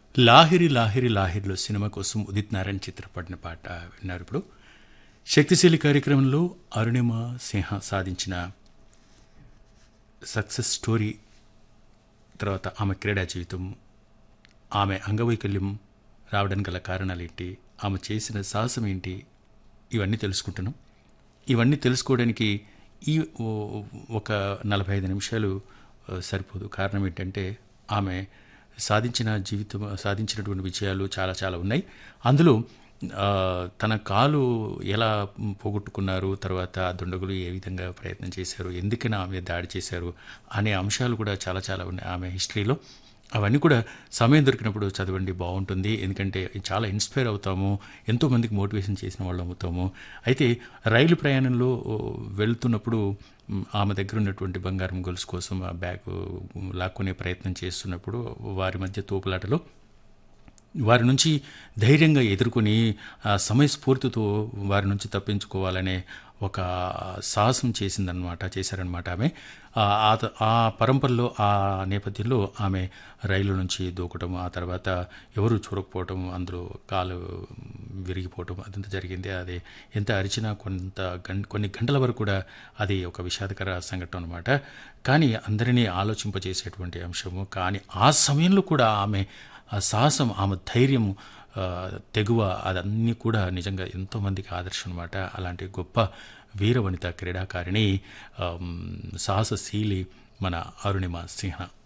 Lahiri Lahiri లాహిరిలో cinema కోసం ఉదిత్ నారాయణ చిత్రపడిన పాట విన్నారు ఇప్పుడు శక్తిశీలి కార్యక్రమంలో అరుణిమ సింహ సాధించిన సక్సెస్ స్టోరీ తర్వాత ఆమె క్రీడా జీవితం ఆమె అంగవైకల్యం రావడానికి గల కారణాలు ఏంటి ఆమె చేసిన సాహసం ఏంటి ఇవన్నీ తెలుసుకుంటున్నాం ఇవన్నీ తెలుసుకోవడానికి ఈ ఓ- ఒక నలభై ఐదు నిమిషాలు ఆ, సరిపోదు కారణం ఏంటంటే ఆమె సాధించిన జీవితం సాధించినటువంటి విజయాలు చాలా చాలా ఉన్నాయి అందులో ఆ, తన కాలు ఎలా పోగొట్టుకున్నారు తర్వాత ఆ దుండగులు ఏ విధంగా ప్రయత్నం చేశారు ఎందుకని ఆమె దాడి చేశారు అనే అంశాలు కూడా చాలా చాలా ఉన్నాయి ఆమె హిస్టరీలో అవన్నీ కూడా సమయం దొరికినప్పుడు చదవండి బాగుంటుంది ఎందుకంటే చాలా ఇన్స్పైర్ అవుతాము ఎంతోమందికి మోటివేషన్ చేసిన వాళ్ళు అవుతాము అయితే రైలు ప్రయాణంలో ఓ, వెళ్తున్నప్పుడు మ్, ఆమె దగ్గర ఉన్నటువంటి బంగారం గొలుసు కోసం ఆ బ్యాగ్ లాక్కునే ప్రయత్నం చేస్తున్నప్పుడు వారి మధ్య తోపులాటలో వారి నుంచి ధైర్యంగా ఎదుర్కొని ఆ సమయస్ఫూర్తితో వారి నుంచి తప్పించుకోవాలనే ఒక సాహసం చేసిందనమాట చేశారనమాట ఆమె ఆ ఆ త- ఆ పరంపరలో ఆ నేపథ్యంలో ఆమె రైలు నుంచి దూకటం ఆ తర్వాత ఎవరు చూడకపోవటం అందులో కాలు విరిగిపోవటం అదంతా జరిగింది అది ఎంత అరిచినా కొంత గం కొన్ని గంటల వరకు కూడా అది ఒక విషాదకర సంఘటన అనమాట కానీ అందరినీ ఆలోచింపజేసేటువంటి అంశము కానీ ఆ సమయంలో కూడా ఆమె ఆ సాహసం ఆమె ధైర్యము ఆ, తెగువ అదన్నీ కూడా నిజంగా ఎంతోమందికి ఆదర్శం అనమాట అలాంటి గొప్ప వీర వనిత క్రీడాకారిణి ఆమ్, సాహసశీలి మన అరుణిమ సింహ